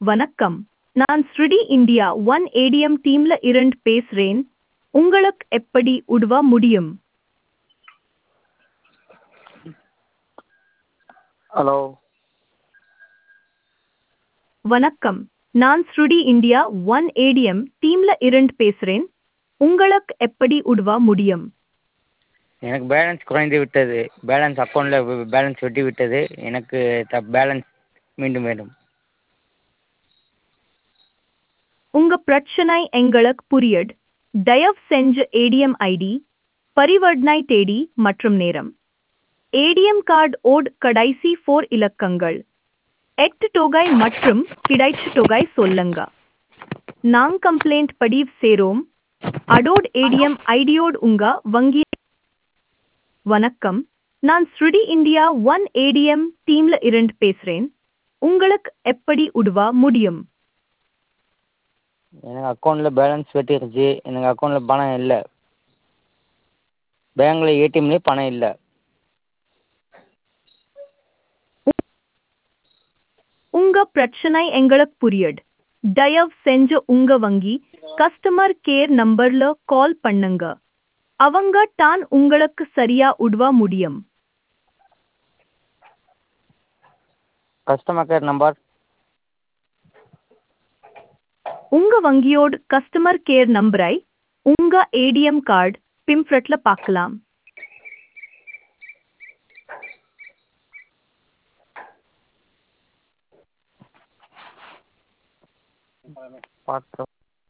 வணக்கம் நான் ஸ்ருடி இந்தியா ஒன் ஏடிஎம் டீம்ல இருந்து பேசுறேன் உங்களுக்கு எப்படி உதவ முடியும் ஹலோ வணக்கம் நான் ஸ்ருடி இந்தியா ஒன் ஏடிஎம் டீம்ல இருந்து பேசுறேன் உங்களுக்கு எப்படி உதவ முடியும் எனக்கு பேலன்ஸ் குறைந்து விட்டது பேலன்ஸ் அக்கௌண்ட்டில் பேலன்ஸ் வெட்டி விட்டது எனக்கு த பேலன்ஸ் மீண்டும் வேண்டும் உங்க பிரச்சனை எங்களுக்கு புரியுது தயவு செஞ்சு ஏடிஎம் ஐடி பரிவர்த்தனை தேதி மற்றும் நேரம் ஏடிஎம் கார்டு ஓட் கடைசி ஃபோர் இலக்கங்கள் எட்டு தொகை மற்றும் கிடைச்ச தொகை சொல்லுங்க நாங் கம்ப்ளைண்ட் பதிவு சேரோம் அடோட் ஏடிஎம் ஐடியோடு உங்க வங்கி வணக்கம் நான் ஸ்ருடி இந்தியா ஒன் ஏடிஎம் டீம்ல இருந்து பேசுறேன் உங்களுக்கு எப்படி உதவ முடியும் எனக்கு அக்கௌண்ட்டில் பேலன்ஸ் வெட்டிருச்சு எனக்கு அக்கௌண்ட்டில் பணம் இல்லை பேங்க்கில் ஏடிஎம்லேயும் பணம் இல்லை உங்க பிரச்சனை எங்களுக்கு புரியுது தயவு செஞ்சு உங்க வங்கி கஸ்டமர் கேர் நம்பர்ல கால் பண்ணுங்க அவங்க தான் உங்களுக்கு சரியா உதவ முடியும் கஸ்டமர் கேர் நம்பர் உங்க வங்கியோட கஸ்டமர் கேர் நம்பரை உங்க ஏடிஎம் கார்டு பிம்ஃப்ரெட்ல பார்க்கலாம் பார்க்குறோம்